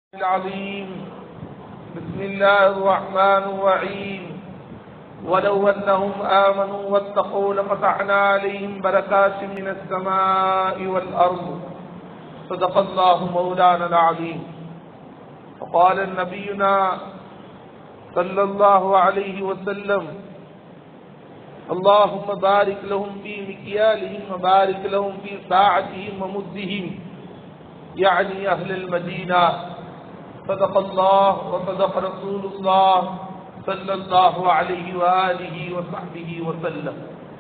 العظيم بسم الله الرحمن الرحيم ولو أنهم آمنوا واتقوا لفتحنا عليهم بركات من السماء والأرض صدق الله مولانا العظيم وقال نبينا صلى الله عليه وسلم اللهم بارك لهم في مكيالهم وبارك لهم في ساعتهم ومدهم يعني أهل المدينة صدق الله وصدق رسول الله صلى الله عليه وآله وصحبه وسلم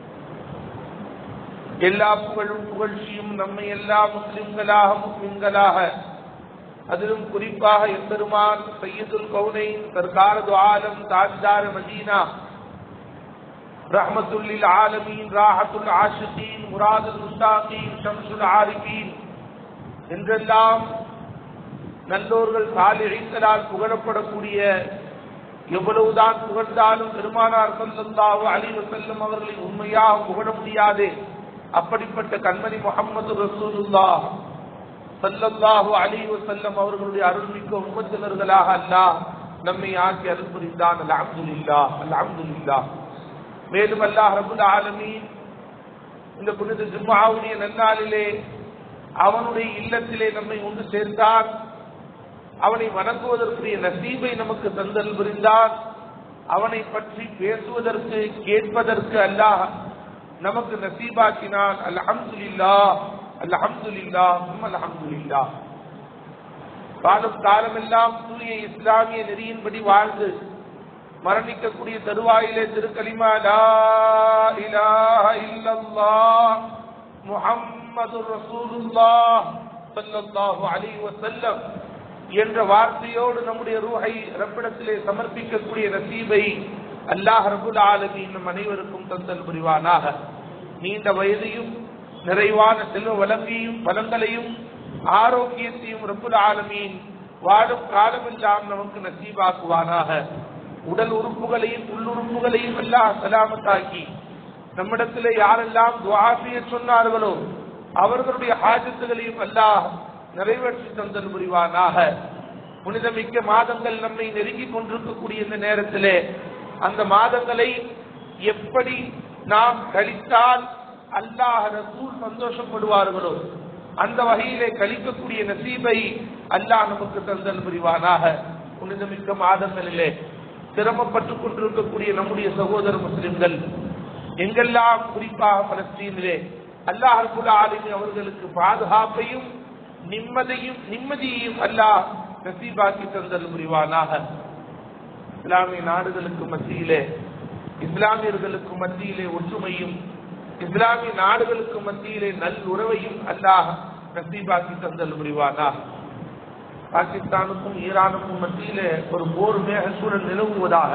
எல்லா புகழும் புகழ்ச்சியும் நம்மை எல்லா முஸ்லிம்களாக முஸ்லிம்களாக அதிலும் குறிப்பாக எம்பெருமான் சையதுல் கவுனைன் சர்க்காரது ஆலம் தாஜ்தார மதீனா ரஹமத்துல்லில் ஆலமீன் ராஹத்துல் ஆஷிகீன் முராதுல் முஸ்தாகீன் ஷம்சுல் ஆரிஃபீன் என்றெல்லாம் நல்லோர்கள் சாலிழித்தலால் புகழப்படக்கூடிய எவ்வளவுதான் புகழ்ந்தாலும் பெருமானார் சல்லல்லாஹு அலைஹி வஸல்லம் அவர்களை உண்மையாக புகழ முடியாது அப்படிப்பட்ட கண்மணி முகமது ரசூலுல்லாஹ் சல்லல்லாஹு அலைஹி வஸல்லம் அவர்களுடைய அருள்மிக்க உம்மத்தினர்களாக அல்லாஹ் நம்மை ஆக்கி அருள் புரிந்தான் அல்ஹம்துலில்லாஹ் அல்ஹம்துலில்லாஹ் மேலும் அல்லாஹ் ரபுல் ஆலமீன் இந்த புனித ஜும்மாவுடைய நன்னாளிலே அவனுடைய இல்லத்திலே நம்மை ஒன்று சேர்த்தான் அவனை வணங்குவதற்குரிய நசீபை நமக்கு தந்தல் புரிந்தான் அவனை பற்றி பேசுவதற்கு கேட்பதற்கு அல்லாஹ் நமக்கு நசீபாக்கினான் அல்ஹம்துலில்லா அல்ஹம்துலில்லா அல்ஹம்துலில்லா காலம் காலமெல்லாம் தூய இஸ்லாமிய நெறியின்படி வாழ்ந்து மரணிக்கக்கூடிய தருவாயிலே திருக்கலிமா லா இலாஹ இல்லல்லாஹ் முஹம்மது ரசூலுல்லாஹ் ஸல்லல்லாஹு அலைஹி வஸல்லம் என்ற வார்த்தையோடு நம்முடைய ரூஹை ரப்பிடத்திலே சமர்ப்பிக்கக்கூடிய நசீபை அல்லாஹ் ரபுல் ஆலமீன் நம் அனைவருக்கும் தந்தல் புரிவானாக நீண்ட வயதையும் நிறைவான செல்வ வளங்கையும் பலங்களையும் ஆரோக்கியத்தையும் ரபுல் ஆலமீன் வாழும் காலமெல்லாம் நமக்கு நசீபாக்குவானாக உடல் உறுப்புகளையும் உள்ளுறுப்புகளையும் எல்லாம் சலாமத்தாக்கி நம்மிடத்தில் யாரெல்லாம் துவாசிய சொன்னார்களோ அவர்களுடைய ஹாஜத்துகளையும் அல்லாஹ் நிறைவேற்றி தந்தல் புரிவானாக புனிதமிக்க மாதங்கள் நம்மை நெருங்கி கொண்டிருக்கக்கூடிய இந்த நேரத்திலே அந்த மாதங்களை எப்படி நாம் கழித்தால் அல்லாஹ் ரசூல் சந்தோஷப்படுவார்களோ அந்த வகையிலே கழிக்கக்கூடிய நசீபை அல்லாஹ் நமக்கு தந்தல் புரிவானாக புனிதமிக்க மாதங்களிலே சிரமப்பட்டுக் கொண்டிருக்கக்கூடிய நம்முடைய சகோதர முஸ்லிம்கள் எங்கெல்லாம் குறிப்பாக பலஸ்தீனிலே அல்லாஹ் ஆலிமி அவர்களுக்கு பாதுகாப்பையும் நிம்மதியும் நிம்மதியையும் அல்லாஹ் நசீபாக்கி தந்தல் புரிவானாக இஸ்லாமிய நாடுகளுக்கு மத்தியிலே இஸ்லாமியர்களுக்கு மத்தியிலே ஒற்றுமையும் இஸ்லாமிய நாடுகளுக்கு மத்தியிலே நல் உறவையும் அல்லாஹ் நசீபாக்கி தந்தல் புரிவானாக பாகிஸ்தானுக்கும் ஈரானுக்கும் மத்தியிலே ஒரு போர் மேகசூழல் நிலவுவதாக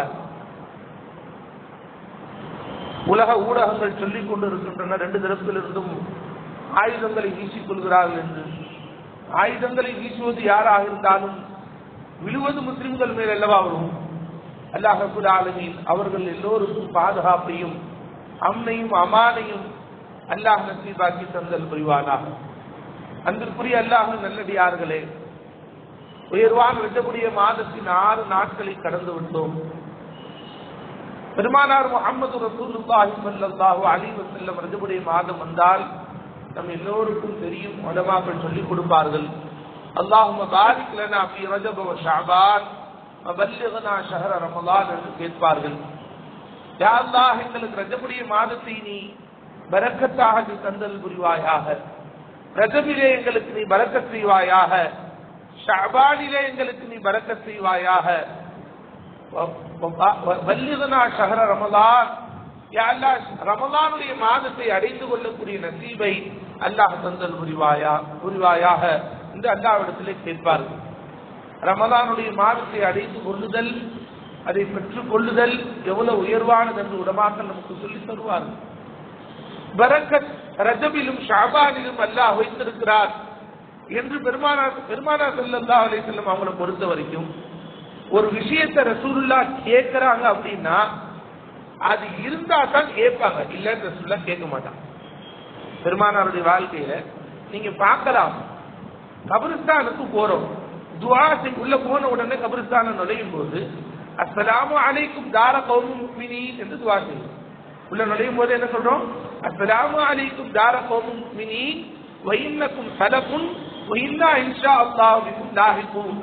உலக ஊடகங்கள் சொல்லிக் கொண்டிருக்கின்றன ரெண்டு தரப்பிலிருந்தும் ஆயுதங்களை வீசிக் கொள்கிறார்கள் என்று ஆயுதங்களை வீசுவது யாராக இருந்தாலும் விழுவது முஸ்லிம்கள் மேல் அல்லவா வரும் அல்லாஹபுல் ஆலமீன் அவர்கள் எல்லோருக்கும் பாதுகாப்பையும் அம்னையும் அமானையும் அல்லாஹ் நசீபாக்கி தந்தல் புரிவானாக அன்பிற்குரிய அல்லாஹ் நல்லடியார்களே உயர்வான வெட்டக்கூடிய மாதத்தின் ஆறு நாட்களை கடந்து விட்டோம் பெருமானார் முகமது ரசூலுல்லாஹி ஸல்லல்லாஹு அலைஹி வஸல்லம் ரஜபுடைய மாதம் வந்தால் நம் எல்லோருக்கும் தெரியும் உலமாக்கள் சொல்லிக் கொடுப்பார்கள் அல்லாஹும்ம பாரிக் லனா ஃபீ ரஜப வ ஷஅபான் வபல்லிக்னா ஷஹர ரமலான் என்று கேட்பார்கள் யா அல்லாஹ் எங்களுக்கு ரஜபுடைய மாதத்தை நீ பரக்கத்தாக நீ தந்தல் புரிவாயாக ரஜபிலே எங்களுக்கு நீ பரக்கத் செய்வாயாக ஷஅபானிலே எங்களுக்கு நீ பரக்கத் செய்வாயாக வல்லிதனா ஷஹர ரமலான் ரமலானுடைய மாதத்தை அடைந்து கொள்ளக்கூடிய நசீபை அல்லாஹ் தந்தல் புரிவாயா புரிவாயாக என்று அல்லாவிடத்திலே கேட்பார்கள் ரமலானுடைய மாதத்தை அடைந்து கொள்ளுதல் அதை பெற்றுக் கொள்ளுதல் எவ்வளவு உயர்வானது என்று உடமாக்கள் நமக்கு சொல்லி தருவார்கள் பரக்கத் ரஜபிலும் ஷாபானிலும் அல்லாஹ் வைத்திருக்கிறார் என்று பெருமானார் பெருமானார் செல்லல்லா அலை செல்லம் அவங்களை பொறுத்த வரைக்கும் ஒரு விஷயத்தை ரசூலுல்லா கேட்கிறாங்க அப்படின்னா அது இருந்தா தான் கேட்பாங்க இல்லன்னு ரசூலுல்லா கேட்க மாட்டாங்க பெருமானாருடைய வாழ்க்கையில நீங்க பார்க்கலாம் கபரிஸ்தானுக்கு போறோம் துவா செய்- உள்ள போன உடனே கபிரிஸ்தான நுழையும் போது அஸ்ஸலாமு அலைக்கும் தார கௌமு முஃமினீன் என்று துவா செய்யும் உள்ள நுழையும் போது என்ன சொல்றோம் அஸ்ஸலாமு அலைக்கும் தார கௌமு முஃமினீன் வ இன்னக்கும் சலஃபுன் வ இன்னா இன்ஷா அல்லாஹ் பிக்கும் லாஹிகூன்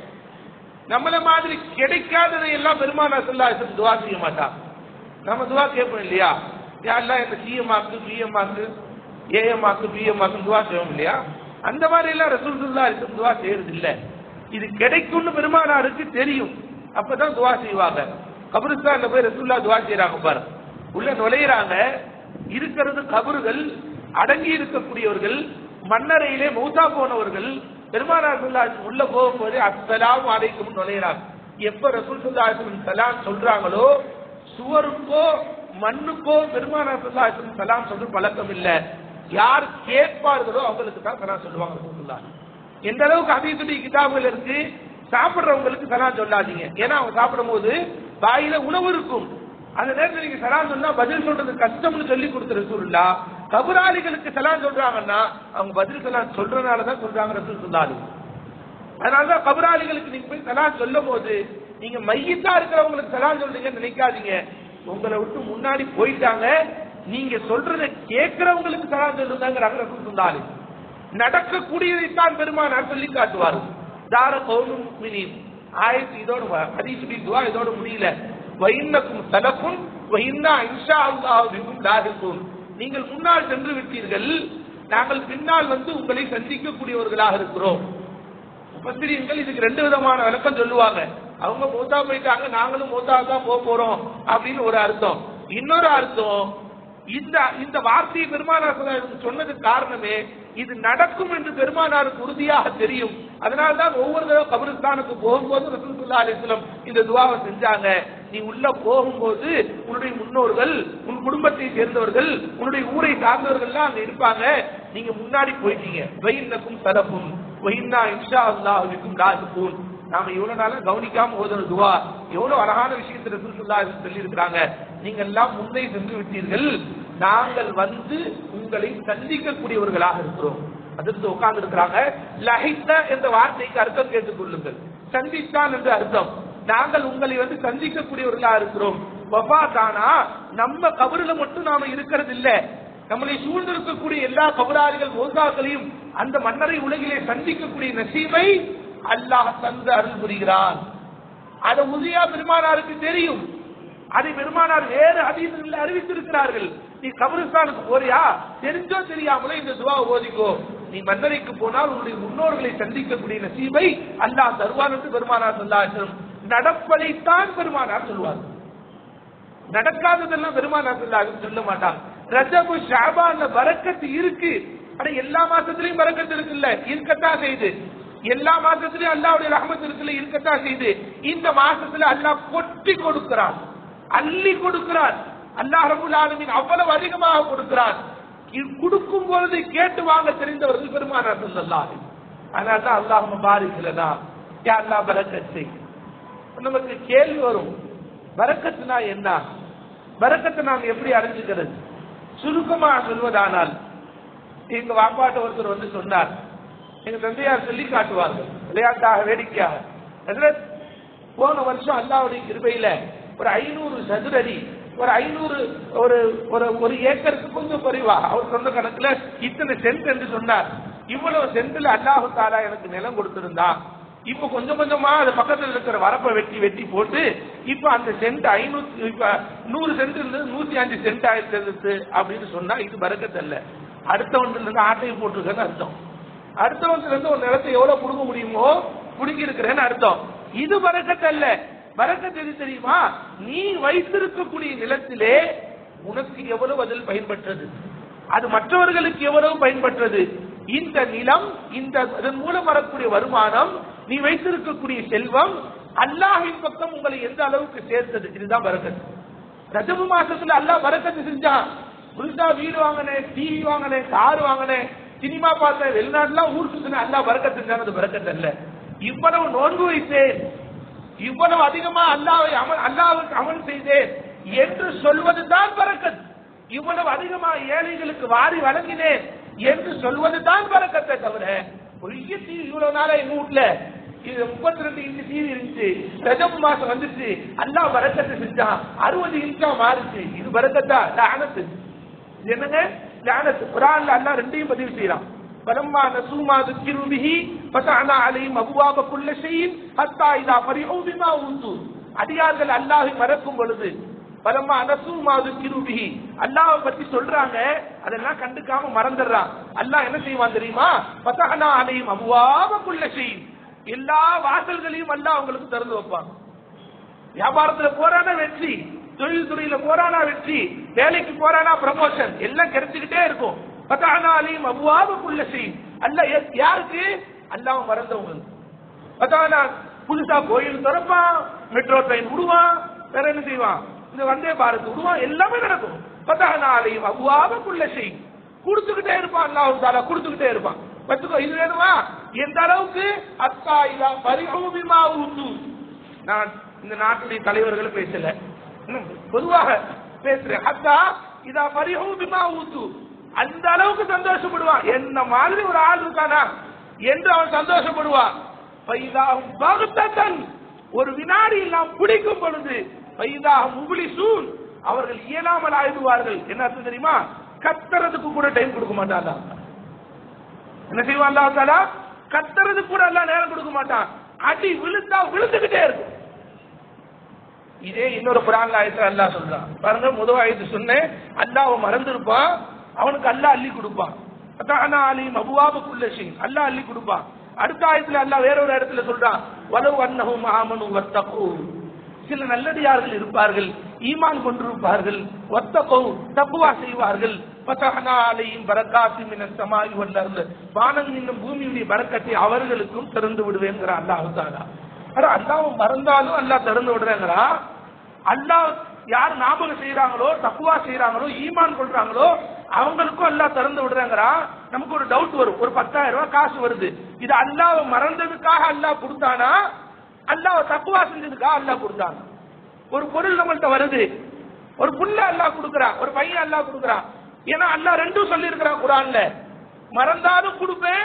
நம்மள மாதிரி கிடைக்காததை எல்லாம் பெருமானா சொல்லாசன் துவா செய்ய மாட்டான் நம்ம துவா கேட்போம் இல்லையா யாரெல்லாம் என்ன சிஎம் ஆக்கு பிஎம் ஆக்கு ஏஎம் ஆக்கு பிஎம் ஆக்கு துவா செய்வோம் இல்லையா அந்த மாதிரி எல்லாம் ரசூலுல்லா துவா செய்யறது இல்ல இது கிடைக்கும்னு பெருமானாருக்கு தெரியும் அப்பதான் துவா செய்வாங்க கபரிஸ்தான்ல போய் ரசூல்லா துவா செய்யறாங்க பாரு உள்ள நுழையிறாங்க இருக்கிறது கபறுகள் அடங்கி இருக்கக்கூடியவர்கள் மண்ணறையிலே மௌசா போனவர்கள் பெருமானார் சொல்லாச்சு உள்ள போகும்போது அஸ்ஸலாம் அலைக்கும் நுழையிறாங்க எப்ப ரசூல் சொல்லாசன் சலாம் சொல்றாங்களோ சுவருக்கோ மண்ணுக்கோ பெருமானார் சொல்லாசன் சலாம் சொல்ற பழக்கம் இல்ல யார் கேட்பார்களோ அவங்களுக்கு தான் சலாம் சொல்லுவாங்க ரசூலுல்லாஹ் எந்த அளவுக்கு அதிகத்துடைய கிதாபுகள் இருக்கு சாப்பிடுறவங்களுக்கு சலாம் சொல்லாதீங்க ஏன்னா அவங்க சாப்பிடும்போது வாயில உணவு இருக்கும் அந்த நேரத்தில் நீங்க சலாம் சொன்னா பதில் சொல்றது கஷ்டம்னு சொல்லி கொடுத்த ரசூலுல்லா கபுராளிகளுக்கு சலாம் சொல்றாங்கன்னா அவங்க பதில் சலாம் சொல்றதுனால தான் சொல்றாங்க ரசூல் சொல்லாது அதனாலதான் கபுராளிகளுக்கு நீங்க போய் சலாம் சொல்லும் போது நீங்க மையத்தா இருக்கிறவங்களுக்கு சலாம் சொல்றீங்கன்னு நினைக்காதீங்க உங்களை விட்டு முன்னாடி போயிட்டாங்க நீங்க சொல்றத கேட்கிறவங்களுக்கு சலாம் சொல்லுங்கிறாங்க ரசூல் சொல்லாது நடக்கக்கூடியதைத்தான் பெருமானார் சொல்லி காட்டுவார் தார கௌமும் முஃமினீன் ஆயத்து இதோட வ- ஹதீஸுடைய துவா இதோட முடியல வைன்னக்கும் சலக்கும் வைன்னா இன்ஷா அல்லாஹ் பிக்கும் லாஹிகூன் நீங்கள் முன்னால் சென்று விட்டீர்கள் நாங்கள் பின்னால் வந்து உங்களை சந்திக்கக்கூடியவர்களாக இருக்கிறோம் முஃபஸ்ஸிரீன்கள் இதுக்கு ரெண்டு விதமான விளக்கம் சொல்லுவாங்க அவங்க மூத்தா போயிட்டாங்க நாங்களும் மூத்தா தான் போக போறோம் அப்படின்னு ஒரு அர்த்தம் இன்னொரு அர்த்தம் இந்த இந்த வார்த்தையை பெருமானார் ஸல்லல்லாஹு சொன்னதுக்கு காரணமே இது நடக்கும் என்று பெருமானாருக்கு உறுதியாக தெரியும் அதனால தான் ஒவ்வொரு தடவை கபிரிஸ்தானுக்கு போகும்போது ரசூல் ஸல்லல்லாஹு அலைஹி வஸல்லம் இந்த துவாவை செஞ்சாங்க நீ உள்ள போகும்போது உன்னுடைய முன்னோர்கள் உன் குடும்பத்தை சேர்ந்தவர்கள் உன்னுடைய ஊரை சார்ந்தவர்கள்லாம் அங்க இருப்பாங்க நீங்க முன்னாடி போயிட்டீங்க வைன்னக்கும் சலப்பும் வைன்னா இன்ஷா அல்லாஹ் பிக்கும் லாஹிகூன் நாம இவ்வளவு நாளா கவனிக்காம ஓதுற துவா எவ்வளவு அழகான விஷயத்தை ரசூல் ஸல்லல்லாஹு அலைஹி வஸல்லம் சொல்லி இருக்கிறாங்க நீங்க எல்லாம் முன்னே சென்று விட்டீர்கள் நாங்கள் வந்து உங்களை சந்திக்கக்கூடியவர்களாக இருக்கிறோம் அதிர்ந்து உட்கார்ந்து இருக்கிறாங்க லஹித்த என்ற வார்த்தைக்கு அர்த்தம் கேட்டுக் கொள்ளுங்கள் சந்தித்தான் என்று அர்த்தம் நாங்கள் உங்களை வந்து சந்திக்கக்கூடியவர்களா இருக்கிறோம் வஃபாத்தானா நம்ம கபருல மட்டும் நாம இருக்கிறது இல்ல நம்மளை சூழ்ந்திருக்கக்கூடிய எல்லா கபராளிகள் மோசாக்களையும் அந்த மன்னரை உலகிலே சந்திக்கக்கூடிய நசீமை அல்லாஹ் தந்து அருள் புரிகிறான் அதை உதயா பெருமானாருக்கு தெரியும் அதை பெருமானார் வேறு அதீதங்களில் அறிவித்திருக்கிறார்கள் நீ கபரிஸ்தானுக்கு போறியா தெரிஞ்சோ தெரியாமலே இந்த துவா ஓதிக்கோ நீ மன்னரைக்கு போனால் உன்னுடைய முன்னோர்களை சந்திக்கக்கூடிய நசீபை அல்லாஹ் தருவான் என்று பெருமானார் சொல்லாற்றும் நடப்பதைத்தான் பெருமானார் சொல்வார் நடக்காததெல்லாம் பெருமானார் சொல்லாகும் சொல்ல மாட்டான் ரஜபு ஷாபான்ல பரக்கத்து இருக்கு ஆனா எல்லா மாசத்துலயும் பரக்கத்து இருக்குல்ல இருக்கத்தான் செய்யுது எல்லா மாசத்துலயும் அல்லாவுடைய ரஹமத் இருக்குல்ல இருக்கத்தான் செய்யுது இந்த மாசத்துல அல்லாஹ் கொட்டி கொடுக்கிறான் அள்ளி கொடுக்கிறான் அல்லாஹ் ரபுல் ஆலமீன் அவ்வளவு அதிகமாக கொடுக்கிறான் இது கொடுக்கும் பொழுது கேட்டு வாங்க தெரிந்தவர்கள் பெருமானார் சொல்லலாம் அதனால தான் அல்லாஹ் பாரிக்கலனா யா அல்லாஹ் பரக்கத் செய் நமக்கு கேள்வி வரும் பரக்கத்துனா என்ன பரக்கத்தை நாம் எப்படி அறிஞ்சுக்கிறது சுருக்கமா சொல்வதானால் எங்க வாப்பாட்ட ஒருத்தர் வந்து சொன்னார் எங்க தந்தையார் சொல்லி காட்டுவார்கள் விளையாட்டாக வேடிக்கையாக ஹஜ்ரத், போன வருஷம் அல்லாவுடைய கிருபையில ஒரு ஐநூறு சதுரடி ஒரு ஐநூறு ஒரு ஒரு ஒரு ஏக்கருக்கு கொஞ்சம் குறைவா அவர் சொன்ன கணக்குல இத்தனை சென்ட் என்று சொன்னார் இவ்வளவு சென்ட்ல அல்லாஹு தாலா எனக்கு நிலம் கொடுத்திருந்தான் இப்ப கொஞ்சம் கொஞ்சமா அது பக்கத்துல இருக்கிற வரப்பை வெட்டி வெட்டி போட்டு இப்ப அந்த சென்ட் ஐநூத்தி இப்ப நூறு சென்ட் இருந்து நூத்தி அஞ்சு சென்ட் ஆயிரத்தி அப்படின்னு சொன்னா இது பறக்கத்தல்ல அடுத்தவன்ல இருந்து ஆட்டையை போட்டிருக்கேன்னு அர்த்தம் அடுத்தவன்ல இருந்து ஒரு நிலத்தை எவ்வளவு புடுங்க முடியுமோ புடுங்கி இருக்கிறேன்னு அர்த்தம் இது பறக்கத்தல்ல பறக்கத்து எது தெரியுமா நீ வைத்திருக்கக்கூடிய நிலத்திலே உனக்கு எவ்வளவு அதில் பயன்பட்டது அது மற்றவர்களுக்கு எவ்வளவு பயன்பட்டது இந்த நிலம் இந்த அதன் மூலம் வரக்கூடிய வருமானம் நீ வைத்திருக்கக்கூடிய செல்வம் அல்லாஹின் பக்கம் உங்களை எந்த அளவுக்கு சேர்த்தது இதுதான் பரக்கத் ரஜபு மாசத்துல அல்லாஹ் பரக்கத்து செஞ்சான் புதுசா வீடு வாங்கினேன் டிவி வாங்கினேன் கார் வாங்கினேன் சினிமா பார்த்தேன் வெளிநாட்டுலாம் ஊர் சுத்தின அல்லாஹ் பரக்கத்து செஞ்சான் அது பரக்கத் அல்ல இவ்வளவு நோன்பு வைத்தேன் இவ்வளவு அதிகமா அல்லாவை அமல் அல்லாவுக்கு அமல் செய்தேன் என்று சொல்வது தான் பரக்கத் இவ்வளவு அதிகமா ஏழைகளுக்கு வாரி வழங்கினேன் என்று சொல்வது தான் பரக்கத்தை தவிர பொய்ய டிவி இவ்வளவு நாளா எங்க வீட்டுல இது முப்பத்தி ரெண்டு இன்ச்சு டிவி இருந்துச்சு ரஜப் மாசம் வந்துச்சு அல்லாஹ் பரக்கத்தை செஞ்சான் அறுபது இன்ச்சா மாறுச்சு இது பரக்கத்தா லானத்து இது என்னங்க லானத்து குரான்ல அல்லாஹ் ரெண்டையும் பதிவு செய்யறான் فلما نسوا ما ذكروا به فتحنا عليهم ابواب كل شيء حتى اذا فرحوا بما اوتوا அடியார்கள் அல்லாஹை மறக்கும் பொழுது பலமா அனசு மாது கிருபிஹி அல்லாஹ் பத்தி சொல்றாங்க அதெல்லாம் கண்டுக்காம மறந்துடுறான் அல்லாஹ் என்ன செய்வான் தெரியுமா பத்தகனா அலையும் அபுவாப குள்ள செய்யும் எல்லா வாசல்களையும் அல்லாஹ் அவங்களுக்கு திறந்து வைப்பான் வியாபாரத்துல போறானா வெற்றி தொழில் துறையில போறானா வெற்றி வேலைக்கு போறானா ப்ரமோஷன் எல்லாம் கிடைச்சுக்கிட்டே இருக்கும் பத்தானா அலையும் அபுவாப குள்ள செய்யும் அல்ல யாருக்கு அல்லாஹ் மறந்தவங்களுக்கு பத்தானா புதுசா கோயில் திறப்பான் மெட்ரோ ட்ரெயின் விடுவான் வேற என்ன செய்வான் இந்த வந்தே பாரத் விடுவான் எல்லாமே நடக்கும் பத்தானா அலையும் அபுவாப செய்யும் கொடுத்துக்கிட்டே இருப்பான் அல்லாஹ் தாலா கொடுத்துக்கிட்டே இருப்பான் பத்துக்கோ இது வேணுமா எந்த அளவுக்கு அத்தா இதா பரிகூபிமா ஊத்து நான் இந்த நாட்டுடைய தலைவர்களை பேசல இன்னும் பொதுவாக பேசுறேன் அத்தா இதா பரிகூபிமா ஊத்து அந்த அளவுக்கு சந்தோஷப்படுவான் என்ன மாதிரி ஒரு ஆள் இருக்கானா என்று அவன் சந்தோஷப்படுவான் பைதாகும் பகுத்தன் ஒரு வினாடியில் நாம் பிடிக்கும் பொழுது பைதாகும் முகுலிசூன் அவர்கள் இயலாமல் ஆயிடுவார்கள் என்ன அர்த்தம் தெரியுமா கத்துறதுக்கு கூட டைம் கொடுக்க மாட்டாங்க என்ன செய்வான் அல்லாஹ் தாலா கத்துறதுக்கு கூட எல்லாம் நேரம் கொடுக்க மாட்டான் அடி விழுந்தா விழுந்துகிட்டே இருக்கும் இதே இன்னொரு குரான்ல ஆயத்துல அல்லாஹ் சொல்றான் பாருங்க முதல் ஆயத்து சொன்னேன் அல்லாஹ் மறந்துருப்பான் அவனுக்கு அல்லாஹ் அள்ளி கொடுப்பான் அத்தானா அலிம் அபுவாபுக்குள்ள சிங் அல்லாஹ் அள்ளி கொடுப்பான் அடுத்த ஆயத்துல அல்லாஹ் வேற ஒரு இடத்துல சொல்றான் வலவு அன்னஹும் ஆமனு வத்தகு சில நல்லடியார்கள் இருப்பார்கள் ஈமான் கொண்டிருப்பார்கள் ஒத்தகோ தப்புவா செய்வார்கள் பத்தகனா அலையும் பரக்காத்தி மின சமாய் வல்லர்ந்து வானம் என்னும் பூமியுடைய பரக்கத்தை அவர்களுக்கும் திறந்து விடுவேங்கிற அல்லாஹ் தாலா ஆனா அல்லாஹ் மறந்தாலும் அல்லாஹ் திறந்து விடுறேங்கிறா அல்லாஹ் யார் ஞாபகம் செய்யறாங்களோ தப்புவா செய்யறாங்களோ ஈமான் கொள்றாங்களோ அவங்களுக்கும் அல்லாஹ் திறந்து விடுறாங்கறா நமக்கு ஒரு டவுட் வரும் ஒரு பத்தாயிரம் ரூபாய் காசு வருது இது அல்லாஹ் மறந்ததுக்காக அல்லாஹ் கொடுத்தானா அல்லாஹ் தப்புவா செஞ்சதுக்காக அல்லாஹ் கொடுத்தாங்க ஒரு பொருள் நம்மள்ட்ட வருது ஒரு புள்ள அல்லாஹ் கொடுக்கறான் ஒரு பையன் அல்லாஹ் கொடுக்கறான் ஏன்னா அல்லாஹ் ரெண்டும் சொல்லி இருக்கிறான் குரான்ல மறந்தாலும் கொடுப்பேன்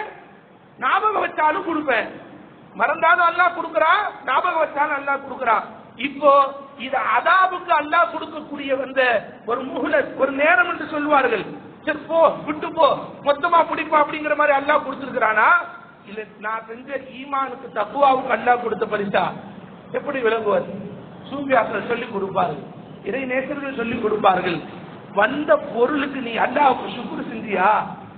ஞாபகம் வச்சாலும் கொடுப்பேன் மறந்தாலும் அல்லாஹ் கொடுக்கறான் ஞாபகம் வச்சாலும் அல்லாஹ் கொடுக்கறான் இப்போ இது அதாபுக்கு அல்லாஹ் கொடுக்கக்கூடிய வந்த ஒரு முகுல ஒரு நேரம் என்று சொல்வார்கள் சரி போ விட்டு போ மொத்தமா பிடிப்பா அப்படிங்கிற மாதிரி அல்லாஹ் கொடுத்திருக்கிறானா இல்ல நான் செஞ்ச ஈமானுக்கு தப்புவாவுக்கு அல்லாஹ் கொடுத்த பரிசா எப்படி விளங்குவார் சூபியாசர் சொல்லி கொடுப்பார்கள் இறை நேசர்கள் சொல்லி கொடுப்பார்கள் வந்த பொருளுக்கு நீ அல்லாஹ்வுக்கு சுக்குர் செஞ்சியா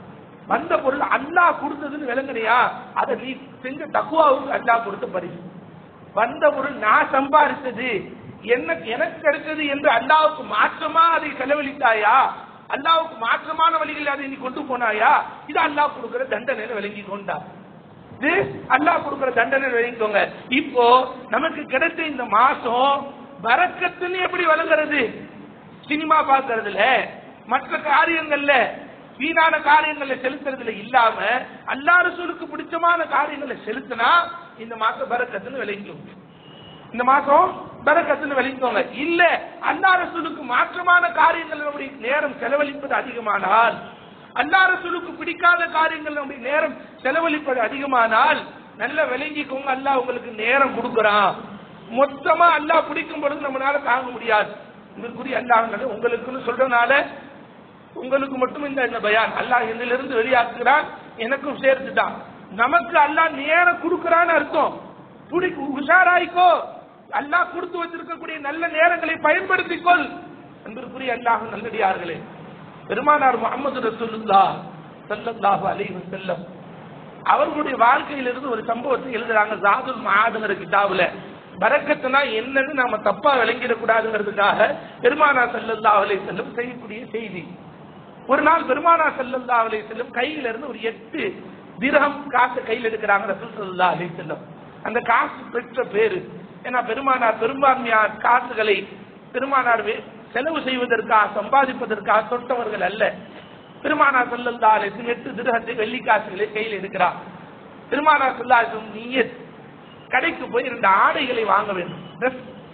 வந்த பொருள் அல்லாஹ் கொடுத்ததுன்னு விளங்குனியா அதை நீ செஞ்ச தக்குவாவுக்கு அல்லாஹ் கொடுத்த பரிசு வந்த பொருள் நான் சம்பாதித்தது என்ன எனக்கு கிடைத்தது என்று அல்லாவுக்கு மாற்றமா அதை செலவழித்தாயா அல்லாவுக்கு மாற்றமான வழிகளில் அதை நீ கொண்டு போனாயா இது அல்லாஹ் கொடுக்கிற தண்டனை விளங்கி கொண்டா இது அல்லாஹ் கொடுக்கிற தண்டனை விளங்கிக்கோங்க இப்போ நமக்கு கிடைத்த இந்த மாசம் வரக்கத்துன்னு எப்படி வழங்குறது சினிமா பார்க்கறதுல மற்ற காரியங்கள்ல வீணான காரியங்கள்ல செலுத்துறதுல இல்லாம அல்லா ரசூலுக்கு பிடிச்சமான காரியங்களை செலுத்தினா இந்த மாசம் பரக்கத்துன்னு விளங்கிக்கும் இந்த மாசம் பரக்கத்துன்னு விளங்கிக்கோங்க இல்ல அல்லா ரசூலுக்கு மாற்றமான காரியங்கள் நம்முடைய நேரம் செலவழிப்பது அதிகமானால் அல்லா ரசூலுக்கு பிடிக்காத காரியங்கள் நம்முடைய நேரம் செலவழிப்பது அதிகமானால் நல்ல விளங்கிக்கோங்க அல்லாஹ் உங்களுக்கு நேரம் கொடுக்கறான் மொத்தமா அல்லாஹ் பிடிக்கும் பொழுது நம்மளால தாங்க முடியாது இதற்குரிய அல்லாஹ் உங்களுக்குன்னு சொல்றதுனால உங்களுக்கு மட்டும் இந்த இந்த பயான் அல்லாஹ் என்னிலிருந்து வெளியாக்குகிறான் எனக்கும் சேர்த்துட்டான் நமக்கு அல்லாஹ் நேரம் கொடுக்கறான்னு அர்த்தம் புடி உஷாராய்க்கோ அல்லாஹ் கொடுத்து வச்சிருக்கக்கூடிய நல்ல நேரங்களை பயன்படுத்திக்கொள் என்பதற்குரிய அல்லாஹ் நல்லடியார்களே பெருமானார் முகமது ரசூலுல்லா ஸல்லல்லாஹு அலைஹி வஸல்லம் அவர்களுடைய வாழ்க்கையிலிருந்து ஒரு சம்பவத்தை எழுதுறாங்க ஜாதுல் மஆதுங்கிற கிதாபுல பரக்கத்துனா என்னன்னு நாம தப்பா விளங்கிடக்கூடாதுங்கிறதுக்காக பெருமானா ஸல்லல்லாஹு அலைஹி வஸல்லம் செய்யக்கூடிய செய்தி ஒரு நாள் பெருமானா ஸல்லல்லாஹு அலைஹி வஸல்லம் கையில இருந்து ஒரு எட்டு திரகம் காசு கையில் எடுக்கிறாங்க ரசூல் ஸல்லல்லாஹு அலைஹி வஸல்லம் அந்த காசு பெற்ற பேரு ஏன்னா பெருமானார் பெரும்பான்மையான காசுகளை பெருமானார் வே- செலவு செய்வதற்காக சம்பாதிப்பதற்காக தொட்டவர்கள் அல்ல பெருமானார் ஸல்லல்லாஹு அலைஹி வஸல்லம் எட்டு திரகத்தை வெள்ளி காசுகளை கையில் எடுக்கிறார் பெருமானார் ஸல்லல்லாஹு அலைஹி வஸல்லம் நீயத் கடைக்கு போய் இரண்டு ஆடைகளை வாங்க வேண்டும் Dress,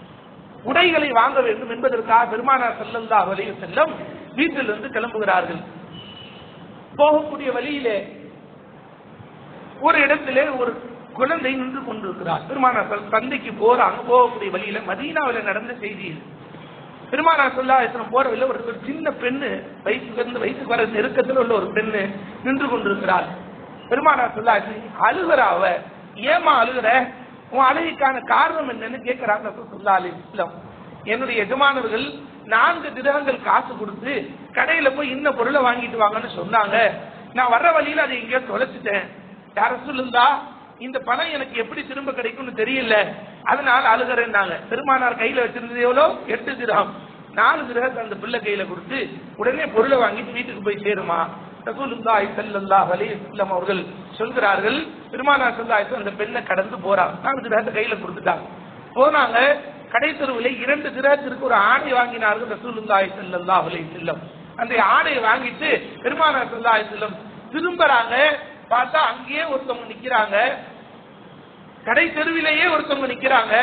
உடைகளை வாங்க வேண்டும் என்பதற்காக பெருமானார் ஸல்லல்லாஹு அலைஹி வஸல்லம் வீட்டிலிருந்து கிளம்புகிறார்கள் போகக்கூடிய வழியிலே ஒரு இடத்திலே ஒரு குழந்தை நின்று கொண்டிருக்கிறார் பெருமானார் சொல்- சந்தைக்கு போறாங்க போகக்கூடிய வழியில மதீனாவில நடந்த செய்தி இது பெருமானார் சொல்லா போற வழியில ஒரு ஒரு சின்ன பெண்ணு வயசுக்கு இருந்து வயசுக்கு வர நெருக்கத்தில் உள்ள ஒரு பெண்ணு நின்று கொண்டிருக்கிறார் பெருமானார் சொல்லா அழுகிற அவ ஏமா அழுகிற உன் அழுகைக்கான காரணம் என்னன்னு கேட்கிறாங்க சொல்லா அலிஸ்லாம் என்னுடைய எஜமானர்கள் நான்கு திரகங்கள் காசு கொடுத்து கடையில போய் இன்ன பொருளை வாங்கிட்டு வாங்கன்னு சொன்னாங்க நான் வர்ற வழியில அதை எங்கேயோ தொலைச்சிட்டேன் யார சொல்லுந்தா இந்த பணம் எனக்கு எப்படி திரும்ப கிடைக்கும்னு தெரியல அதனால அழுகிறேன்னாங்க பெருமானார் கையில வச்சிருந்தது எவ்வளோ எட்டு திரகம் நாலு திரகத்தை அந்த பிள்ளை கையில கொடுத்து உடனே பொருளை வாங்கிட்டு வீட்டுக்கு போய் சேருமா ரசூலுல்லாஹி ஸல்லல்லாஹு அலைஹி வஸல்லம் அவர்கள் சொல்கிறார்கள் பெருமானார் ஸல்லல்லாஹு அந்த பெண்ணை கடந்து போறாங்க நாலு திரகத்தை கையில கொடுத்துட்டாங்க போனாங்க கடை தெருவில் இரண்டு திரகத்திற்கு ஒரு ஆடை வாங்கினார்கள் ரசூலுல்லாஹி ஸல்லல்லாஹு அலைஹி வஸல்லம் அந்த ஆடையை வாங்கிட்டு பெருமானார் ஸல்லல்லாஹு அலைஹி வஸல்லம் திரும்புறாங்க பார்த்தா அங்கேயே ஒருத்தவங்க நிக்கிறாங்க கடை தெருவிலேயே ஒருத்தவங்க நிக்கிறாங்க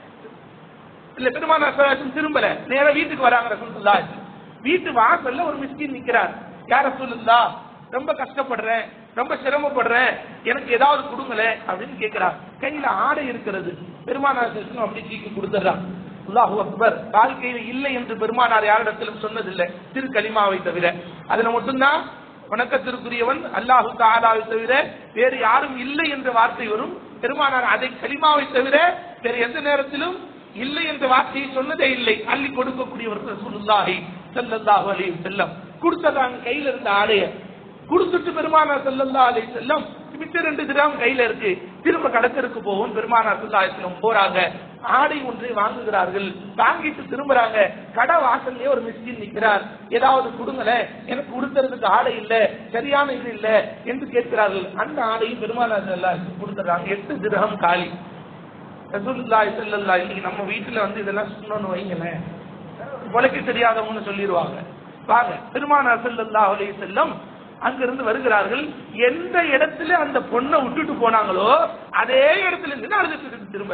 இல்ல பெருமானார் ஸல்லல்லாஹு அலைஹி வஸல்லம் திரும்பல நேரா வீட்டுக்கு வராங்க ரசூலுல்லாஹி வீட்டு வாசல்ல ஒரு மிஸ்கின் நிக்கிறார் யார் ரசூலுல்லாஹ் ரொம்ப கஷ்டப்படுறேன் ரொம்ப சிரமப்படுறேன் எனக்கு ஏதாவது கொடுங்களேன் அப்படின்னு கேட்கிறார் கையில ஆடை இருக்கிறது பெருமானார் ஸல்லல்லாஹு அப்படி தூக்கி கொடுத்துறான் அல்லாஹு அக்பர் வாழ்க்கையில் இல்லை என்று பெருமானார் யாரிடத்திலும் சொன்னதில்லை திரு கலிமாவை தவிர அதுல மட்டும்தான் வணக்கத்திற்குரியவன் அல்லாஹு தாலாவை தவிர வேறு யாரும் இல்லை என்ற வார்த்தை வரும் பெருமானார் அதை கலிமாவை தவிர வேறு எந்த நேரத்திலும் இல்லை என்ற வார்த்தையை சொன்னதே இல்லை அள்ளி கொடுக்கக்கூடியவர் ரசூலுல்லாஹி ஸல்லல்லாஹு அலைஹி வஸல்லம் கொடுத்ததாங்க கையில இருந்த ஆடைய கொடுத்துட்டு பெருமானார் ஸல்லல்லாஹு அலைஹி வஸல்லம் மிச்ச ரெண்டு கிராம் கையில இருக்கு திரும்ப கடத்தருக்கு போவோம் பெருமானார் ஸல்லல்லாஹு அலைஹி வஸல்லம் போறாங்க ஆடை ஒன்றை வாங்குகிறார்கள் வாங்கிட்டு திரும்புறாங்க கடை வாசல்லே ஒரு மிஸ்கின் நிக்கிறார் ஏதாவது கொடுங்களேன் எனக்கு கொடுக்கறதுக்கு ஆடை இல்ல சரியான இது இல்ல என்று கேட்கிறார்கள் அந்த ஆடையும் பெருமானார் ஸல்லல்லாஹு அலைஹி வஸல்லம் கொடுத்துறாங்க எட்டு திரகம் காலி ரசூலுல்லாஹி ஸல்லல்லாஹு அலைஹி நம்ம வீட்டுல வந்து இதெல்லாம் சொன்னோன்னு வைங்களேன் உழைக்க தெரியாதவங்கன்னு சொல்லிடுவாங்க வாங்க பெருமானார் ஸல்லல்லாஹு அலைஹி வஸல்லம் அங்கிருந்து வருகிறார்கள் எந்த இடத்துல அந்த பொண்ணை விட்டுட்டு போனாங்களோ அதே இடத்துல இருந்து அழுதுட்டு இருக்கு திரும்ப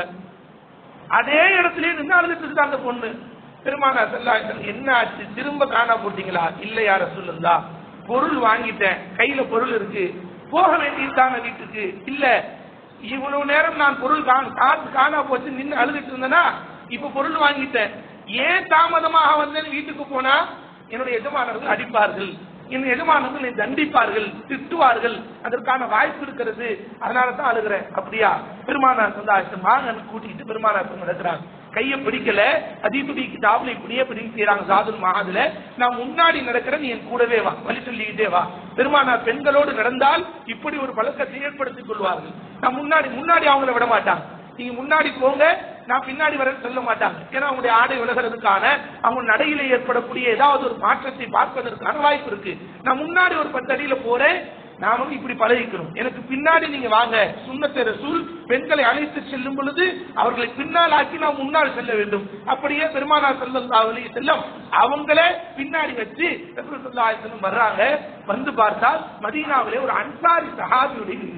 அதே இடத்துல நின்று அழுதுட்டு இருக்கு அந்த பொண்ணு பெருமானார் ஸல்லல்லாஹு அலைஹி வஸல்லம் என்ன ஆச்சு திரும்ப காணா போட்டீங்களா இல்ல யார சொல்லுந்தா பொருள் வாங்கிட்டேன் கையில பொருள் இருக்கு போக வேண்டியதுதான வீட்டுக்கு இல்ல இவ்வளவு நேரம் நான் பொருள் காண காசு காணா போச்சு நின்று அழுதுட்டு இருந்தேனா இப்ப பொருள் வாங்கிட்டேன் ஏன் தாமதமாக வந்தேன் வீட்டுக்கு போனா என்னுடைய எஜமானர்கள் அடிப்பார்கள் என் எஜமானர்கள் என்னை தண்டிப்பார்கள் திட்டுவார்கள் அதற்கான வாய்ப்பு இருக்கிறது அதனால தான் அழுகிறேன் அப்படியா பெருமானார் சந்தாசம் வாங்க கூட்டிட்டு பெருமானார் நடக்கிறாங்க கையை பிடிக்கல அதிபதி கிதாபுல இப்படியே பிடிக்க செய்யறாங்க சாதுல் மகாதுல நான் முன்னாடி நடக்கிறேன் நீ என் கூடவே வா வழி சொல்லிக்கிட்டே வா பெருமானார் பெண்களோடு நடந்தால் இப்படி ஒரு பழக்கத்தை ஏற்படுத்திக் கொள்வார்கள் நான் முன்னாடி முன்னாடி அவங்கள விட மாட்டாங்க நீங்க முன்னாடி போங்க நான் பின்னாடி வரேன்னு சொல்ல மாட்டாங்க ஏன்னா அவங்களுடைய ஆடை விலகிறதுக்கான அவங்க நடையில ஏற்படக்கூடிய ஏதாவது ஒரு மாற்றத்தை பார்ப்பதற்கான வாய்ப்பு இருக்கு நான் முன்னாடி ஒரு பத்து அடியில போறேன் நாமும் இப்படி பழகிக்கணும் எனக்கு பின்னாடி நீங்க வாங்க சுண்ணத்தை ரசூல் பெண்களை அழைத்து செல்லும் பொழுது அவர்களை பின்னால் ஆக்கி நாம் முன்னால் செல்ல வேண்டும் அப்படியே பெருமானார் ஸல்லல்லாஹு அலைஹி செல்லம் அவங்களே பின்னாடி வச்சு ரசூல் ஸல்லல்லாஹு அலைஹி வஸல்லம் வர்றாங்க வந்து பார்த்தால் மதீனாவிலே ஒரு அன்சாரி சஹாபியுடைய வீடு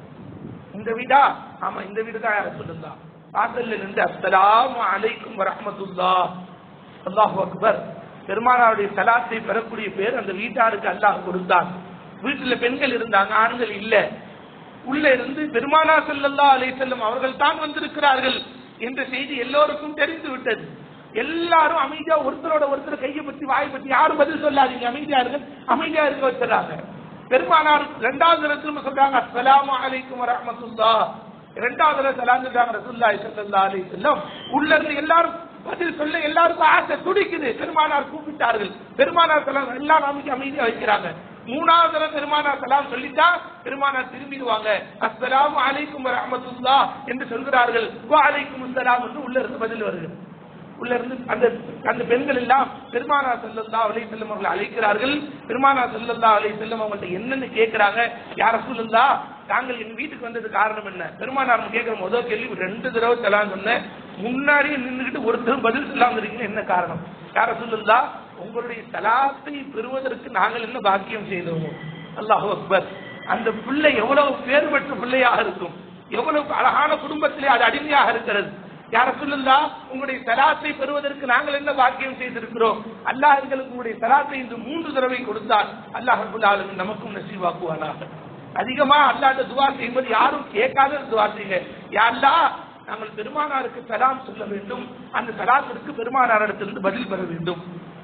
இந்த வீடா ஆமா இந்த வீடு தான் யார சொல்லுந்தா வாசல்ல நின்று அஸ்ஸலாமு அலைக்கும் வரஹ்மத்துல்லா அல்லாஹு அக்பர் பெருமானாருடைய சலாத்தை பெறக்கூடிய பேர் அந்த வீட்டாருக்கு அல்லாஹ் கொடுத்தான் வீட்டுல பெண்கள் இருந்தாங்க ஆண்கள் இல்ல உள்ள இருந்து பெருமானா ஸல்லல்லாஹு அலைஹி வஸல்லம் அவர்கள் தான் வந்திருக்கிறார்கள் என்ற செய்தி எல்லோருக்கும் தெரிந்து விட்டது எல்லாரும் அமைதியா ஒருத்தரோட ஒருத்தர் கையை பத்தி வாயை பத்தி யாரும் பதில் சொல்லாதீங்க அமைதியா இருங்க அமைதியா இருக்க வச்சிடறாங்க பெருமானார் இரண்டாவது தடவை திரும்ப சொல்றாங்க அஸ்ஸலாமு அலைக்கும் வரஹ்மத்துல்லாஹ் இரண்டாவது தடவை சலாம் சொல்றாங்க ரசூலுல்லாஹி ஸல்லல்லாஹு அலைஹி வஸல்லம் உள்ள இருந்து எல்லாரும் பதில் சொல்ல எல்லாருக்கும் ஆசை துடிக்குது பெருமானார் கூப்பிட்டார்கள் பெருமானார் சலாம் எல்லாரும் அமைதி அமைதியா வைக்கிறாங்க மூணாவது தடவை பெருமானார் சலாம் சொல்லிட்டா பெருமானார் திரும்பிடுவாங்க அஸ்ஸலாமு அலைக்கும் வரஹ்மத்துல்லாஹ் என்று சொல்கிறார்கள் வ அலைக்கும் அஸ்ஸலாம் என்று உள்ள இருந்து பதில் வருகிறது உள்ள இருந்து அந்த அந்த பெண்கள் எல்லாம் பெருமானார் ஸல்லல்லாஹு அலைஹி வஸல்லம் அவர்களை அழைக்கிறார்கள் பெருமானார் ஸல்லல்லாஹு அலைஹி வஸல்லம் அவங்கள்ட்ட என்னன்னு கேக்குறாங்க யார் ரசூலுல்லாஹ் தாங்கள் என் வீட்டுக்கு வந்தது காரணம் என்ன பெருமானார் கேட்கிற முதல் கேள்வி ரெண்டு தடவை செல்லாம் சொன்னேன் முன்னாடியே நின்றுகிட்டு ஒருத்தரும் பதில் சொல்லாம இருக்கீங்க என்ன காரணம் யார் ரசூலுல்லாஹ் உங்களுடைய சலாத்தை பெறுவதற்கு நாங்கள் என்ன பாக்கியம் செய்தோமோ அல்லாஹு அக்பர் அந்த பிள்ளை எவ்வளவு பேர் பெற்ற பிள்ளையாக இருக்கும் எவ்வளவு அழகான குடும்பத்திலே அது அடிமையாக இருக்கிறது யார சொல்லுந்தா உங்களுடைய சலாத்தை பெறுவதற்கு நாங்கள் என்ன பாக்கியம் செய்திருக்கிறோம் அல்லாஹ் எங்களுக்கு உங்களுடைய சலாத்தை இன்று மூன்று தடவை கொடுத்தால் அல்லாஹ் ரபுல் ஆலமீன் நமக்கும் நசீவாக்குவானாக அதிகமா அல்லாட்ட துவா செய்யும்போது யாரும் கேட்காத துவா செய்யுங்க யாருலா நாங்கள் பெருமானாருக்கு சலாம் சொல்ல வேண்டும் அந்த சலாத்திற்கு பெருமானாரிடத்திலிருந்து பதில் பெற வேண்டும்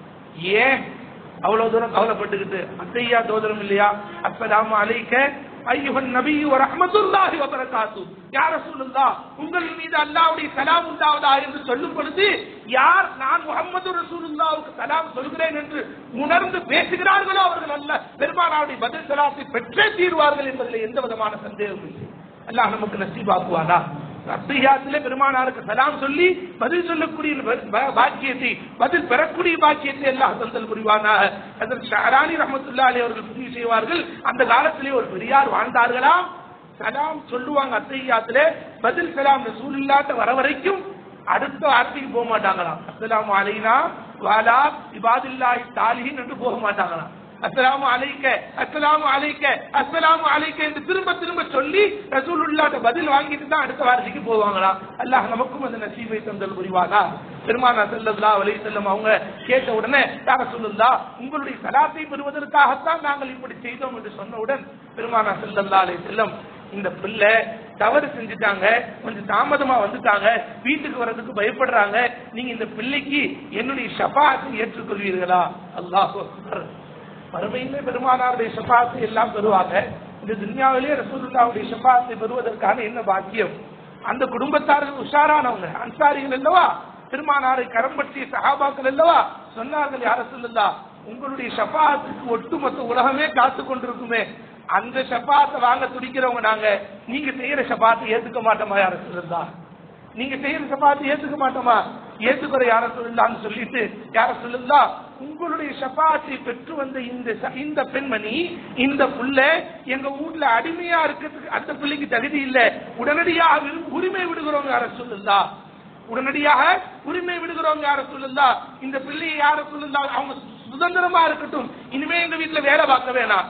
ஏன் அவ்வளவு தூரம் கவலைப்பட்டுக்கிட்டு அத்தையா தோதரம் இல்லையா அஸ்ஸலாமு அலைக்க ஐயுகன் நபி ஒரு அஹமதுல்லாஹி வபரகாத்து யார் ரசூலுல்லாஹ் உங்கள் மீது அல்லாஹ்வுடைய சலாம் உண்டாவதா என்று சொல்லும் பொழுது யார் நான் முகமது ரசூலுல்லாவுக்கு சலாம் சொல்கிறேன் என்று உணர்ந்து பேசுகிறார்களோ அவர்கள் அல்ல பெருமானாவுடைய பதில் சலாத்தை பெற்றே தீர்வார்கள் என்பதில் எந்த விதமான சந்தேகமும் இல்லை அல்லாஹ் நமக்கு நசீபாக்குவானா அத்தியாத்திலே பெருமானாருக்கு சலாம் சொல்லி பதில் சொல்லக்கூடிய ப- ப- பாக்கியத்தை பதில் பெறக்கூடிய பாக்கியத்தை எல்லாம் தந்தல் புரிவானாக அதற்கு ஷஹரானி ரஹமத்துல்லா அலி அவர்கள் பதிவு செய்வார்கள் அந்த காலத்திலே ஒரு பெரியார் வாழ்ந்தார்களாம் சலாம் சொல்லுவாங்க அத்தையாத்திலே பதில் சலாம் ரசூலுல்லாட்ட வர வரைக்கும் அடுத்த வார்த்தைக்கு போக மாட்டாங்களாம் அஸ்ஸலாமு அலைனா வாலா இபாதில்லாஹி தாலிஹின் என்று போக மாட்டாங்களாம் அஸ்ஸலாமு அலைக்க அஸ்ஸலாமு அலைக்க அஸ்ஸலாமு அலைக்க என்று திரும்ப திரும்ப சொல்லி ரசூலுல்லாஹ்ட்ட பதில் வாங்கிட்டு தான் அடுத்த வாரத்துக்கு போவாங்களாம் அல்லாஹ் நமக்கும் அந்த நசீபை தந்தல் புரிவானா பெருமானா ஸல்லல்லாஹு அலைஹி வஸல்லம் அவங்க கேட்ட உடனே யா ரசூலுல்லாஹ் உங்களுடைய சலாத்தை பெறுவதற்காகத்தான் நாங்கள் இப்படி செய்தோம் என்று சொன்னவுடன் பெருமானா ஸல்லல்லாஹு அலைஹி வஸல்லம் இந்த பிள்ளை தவறு செஞ்சுட்டாங்க கொஞ்சம் தாமதமா வந்துட்டாங்க வீட்டுக்கு வர்றதுக்கு பயப்படுறாங்க நீங்க இந்த பிள்ளைக்கு என்னுடைய ஷபாத்தை ஏற்றுக்கொள்வீர்களா அல்லாஹ் மறுமையிலே பெருமானாருடைய ஷபாத்தை எல்லாம் பெறுவாங்க இந்த துன்யாவிலே ரசூலுல்லாவுடைய ஷபாத்தை பெறுவதற்கான என்ன பாக்கியம் அந்த குடும்பத்தார்கள் உஷாரானவங்க அன்சாரிகள் அல்லவா பெருமானாரை கரம் பற்றிய சஹாபாக்கள் அல்லவா சொன்னார்கள் யார சொல்லுல்லா உங்களுடைய ஷபாத்துக்கு ஒட்டுமொத்த உலகமே காத்து கொண்டிருக்குமே அந்த ஷபாத்தை வாங்க துடிக்கிறவங்க நாங்க நீங்க செய்யற ஷபாத்தை ஏத்துக்க மாட்டோமா யார சொல்லுல்லா நீங்க செய்யற சபாத்தை ஏத்துக்க மாட்டோமா ஏத்துக்கிற யார சொல்லலாம்னு சொல்லிட்டு யார சொல்லுதா உங்களுடைய சபாத்தை பெற்று வந்த இந்த ச- இந்த பெண்மணி இந்த புள்ள எங்க வீட்ல அடிமையா இருக்கிறதுக்கு அந்த பிள்ளைக்கு தகுதி இல்ல உடனடியாக விரு- உரிமை விடுகிறவங்க யார சொல்லுதா உடனடியாக உரிமை விடுகிறவங்க யார சொல்லுதா இந்த பிள்ளையை யார சொல்லுதா அவங்க சுதந்திரமா இருக்கட்டும் இனிமே எங்க வீட்டுல வேலை பார்க்க வேணாம்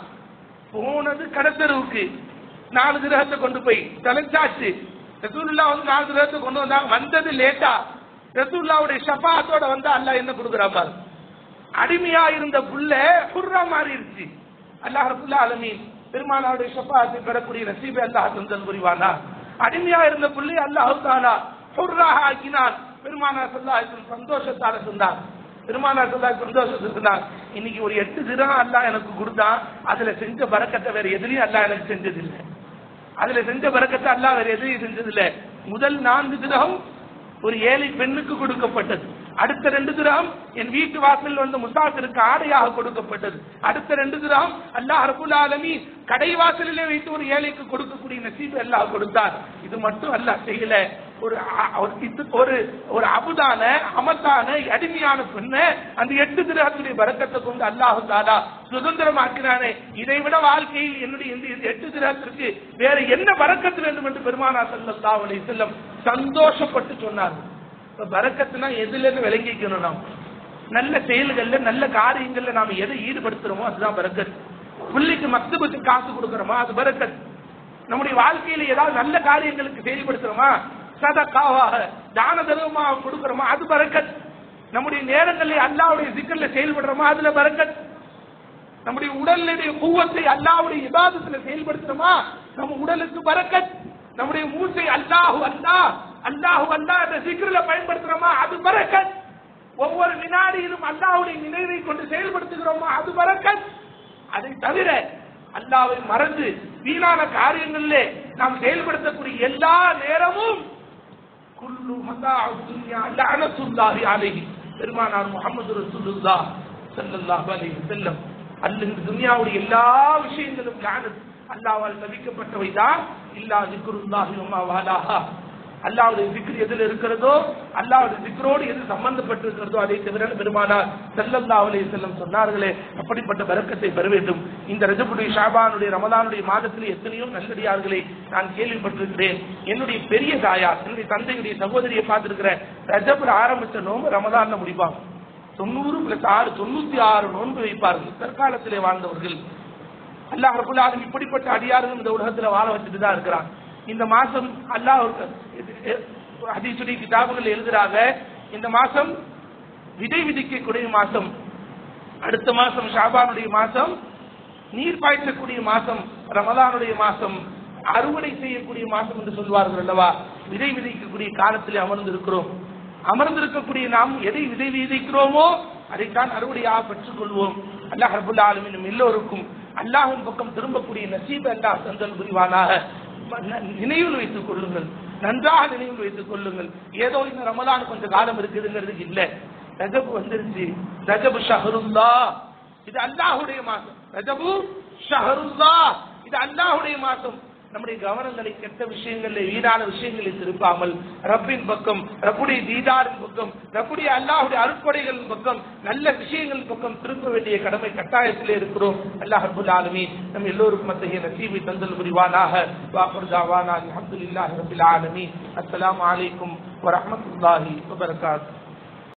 போனது கடத்தருவுக்கு நாலு கிரகத்தை கொண்டு போய் தலைச்சாச்சு ரசூலுல்லா வந்து நாலு கிரகத்தை கொண்டு வந்தாங்க வந்தது லேட்டா ரசூலுல்லாவுடைய ஷபாத்தோட வந்து அல்லாஹ் என்ன கொடுக்குறா பாரு அடிமையா இருந்த புள்ள ஹுர்ரா மாறிடுச்சு அல்லாஹ் ரபுல்லா அலமீன் பெருமானாருடைய ஷபாத்தை பெறக்கூடிய நசீபை அல்லாஹ் தந்தல் புரிவானா அடிமையா இருந்த புள்ளை அல்லாஹ் தாலா ஹுர்ராக ஆக்கினான் பெருமானார் சொல்லா சந்தோஷத்தால சொன்னார் பெருமானார் சொல்லா சந்தோஷத்தை சொன்னார் இன்னைக்கு ஒரு எட்டு தினம் அல்லாஹ் எனக்கு கொடுத்தான் அதுல செஞ்ச பறக்கத்தை வேற எதுலயும் அல்லாஹ் எனக்கு செஞ்சதில்லை அதுல செஞ்ச பறக்கத்தை அல்லாஹ் வேற எதுவும் செஞ்சதில்லை முதல் நான்கு திரகம் ஒரு ஏழை பெண்ணுக்கு கொடுக்கப்பட்டது அடுத்த ரெண்டு திரகம் என் வீட்டு வாசல் வந்த முசாஃபிருக்கு ஆடையாக கொடுக்கப்பட்டது அடுத்த ரெண்டு திரகம் அல்லாஹ் ரபுல் ஆலமீன் கடை வாசலிலே வைத்து ஒரு ஏழைக்கு கொடுக்கக்கூடிய நசீபு அல்லாஹ் கொடுத்தார் இது மட்டும் அல்லாஹ் செய்யல ஒரு அ- ஒரு இது- ஒரு ஒரு அபுதான அமத்தான அடிமையான பெண்ணை அந்த எட்டு திரகத்துடைய பறக்கத்தை கொண்டு அல்லாஹு தாலா சுதந்திரமாக்கினானே இதை விட வாழ்க்கையில் என்னுடைய இந்த இந்த எட்டு திரகத்திற்கு வேற என்ன பறக்கத்து வேண்டும் என்று பெருமானா ஸல்லல்லாஹு அலைஹி வஸல்லம் சந்தோஷப்பட்டு சொன்னார் இப்ப பறக்கத்துனா எதுல இருந்து விளங்கிக்கணும் நாம் நல்ல செயல்கள்ல நல்ல காரியங்கள்ல நாம எதை ஈடுபடுத்துறோமோ அதுதான் பறக்கத் பிள்ளைக்கு மக்தபுக்கு காசு கொடுக்கறோமா அது பறக்கத் நம்முடைய வாழ்க்கையில ஏதாவது நல்ல காரியங்களுக்கு செயல்படுத்துறோமா சதக்காவாக தான தர்மமாக கொடுக்கறோமா அது பறக்கத் நம்முடைய நேரங்களில் அல்லாவுடைய சிக்கல்ல செயல்படுறோமா அதுல பறக்கத் நம்முடைய உடலுடைய கூவத்தை அல்லாவுடைய இபாதத்துல செயல்படுத்துறோமா நம்ம உடலுக்கு பறக்கத் நம்முடைய மூச்சை அல்லாஹு அல்லாஹ் அல்லாஹு அல்லாஹ் என்ற சிக்கரில் பயன்படுத்துறோமா அது பறக்கத் ஒவ்வொரு வினாடியிலும் அல்லாஹ்வுடைய நினைவை கொண்டு செயல்படுத்துகிறோமா அது பறக்கத் அதை தவிர அல்லாவை மறந்து வீணான காரியங்களிலே நாம் செயல்படுத்தக்கூடிய எல்லா நேரமும் குல்லு மதாஉ துன்யா லஅனத்துல்லாஹி அலைஹி பெருமானார் முஹம்மது ரசூலுல்லாஹ் ஸல்லல்லாஹு அலைஹி வஸல்லம் அல்ல இந்த துன்யாவுடைய எல்லா விஷயங்களும் லானத் அல்லாஹ்வால் தவிக்கப்பட்டவை தான் இல்லா ذிக்ருல்லாஹி வமா வாலாஹா அல்லாஹ்வுடைய zikr எதில் இருக்கிறதோ அல்லாஹ்வுடைய zikரோடு எது சம்பந்தப்பட்டிருக்கிறதோ அதை தவிர பெருமானார் ஸல்லல்லாஹு அலைஹி வஸல்லம் சொன்னார்களே அப்படிப்பட்ட பரக்கத்தை பெற வேண்டும் இந்த ரஜபுடைய ஷாபானுடைய ரமலானுடைய மாதத்தில் எத்தனையோ நல்லடியார்களை நான் கேள்விப்பட்டிருக்கிறேன் என்னுடைய பெரிய தாயார் என்னுடைய தந்தையுடைய சகோதரியை பார்த்திருக்கிறேன் ரஜபுல ஆரம்பிச்ச நோம்பு ரமலான்ல முடிப்பாங்க தொண்ணூறு பிளஸ் ஆறு தொண்ணூத்தி ஆறு நோன்பு வைப்பார்கள் தற்காலத்திலே வாழ்ந்தவர்கள் அல்லாஹ் ரபுல் ஆலமீன் இப்படிப்பட்ட அடியார்கள் இந்த உலகத்துல வாழ வச்சுட்டு தான் இருக்கிறான் இந்த மாசம் அல்லாஹ் ஹதீசுடைய கிதாபுகள் எழுதுறாங்க இந்த மாசம் விதை விதிக்கக்கூடிய மாசம் அடுத்த மாசம் ஷாபானுடைய மாசம் நீர் பாய்ச்சக்கூடிய மாசம் ரமலானுடைய மாசம் அறுவடை செய்யக்கூடிய மாசம் என்று சொல்வார்கள் அல்லவா விதை விதைக்கக்கூடிய காலத்தில் அமர்ந்திருக்கிறோம் அமர்ந்திருக்கக்கூடிய நாம் எதை விதை விதைக்கிறோமோ அதைத்தான் அறுவடையாக பெற்றுக் கொள்வோம் அல்லாஹ் ரபுல் ஆலமின் எல்லோருக்கும் அல்லாஹின் பக்கம் திரும்பக்கூடிய நசீப் அல்லாஹ் தந்தல் புரிவானாக ந- நினைவில் வைத்துக் கொள்ளுங்கள் நன்றாக நினைவில் வைத்துக் கொள்ளுங்கள் ஏதோ இந்த ரமலான் கொஞ்சம் காலம் இருக்குதுங்கிறதுக்கு இல்ல ரஜபு வந்துருச்சு ரஜபு ஷஹருல்லா இது அல்லாஹுடைய மாசம் ரஜபு ஷஹருல்லா இது அல்லாஹுடைய மாசம் நம்முடைய கவனங்களை கெட்ட விஷயங்களில் வீணான விஷயங்களில் திருப்பாமல் ரப்பின் பக்கம் ரப்புடைய தீதாரின் பக்கம் ரப்புடைய அல்லாஹுடைய அருட்கொடைகளின் பக்கம் நல்ல விஷயங்களின் பக்கம் திருப்ப வேண்டிய கடமை கட்டாயத்திலே இருக்கிறோம் அல்லாஹ் ரபுல் ஆலமீன் நம் எல்லோருக்கும் அத்தகைய நசீபை தந்தல் புரிவானாக வாஃபர் தாவானா அல்ஹம்துலில்லாஹி ரபில் ஆலமீன் அஸ்ஸலாமு அலைக்கும் வரஹ்மத்துல்லாஹி வபரகாத்துஹு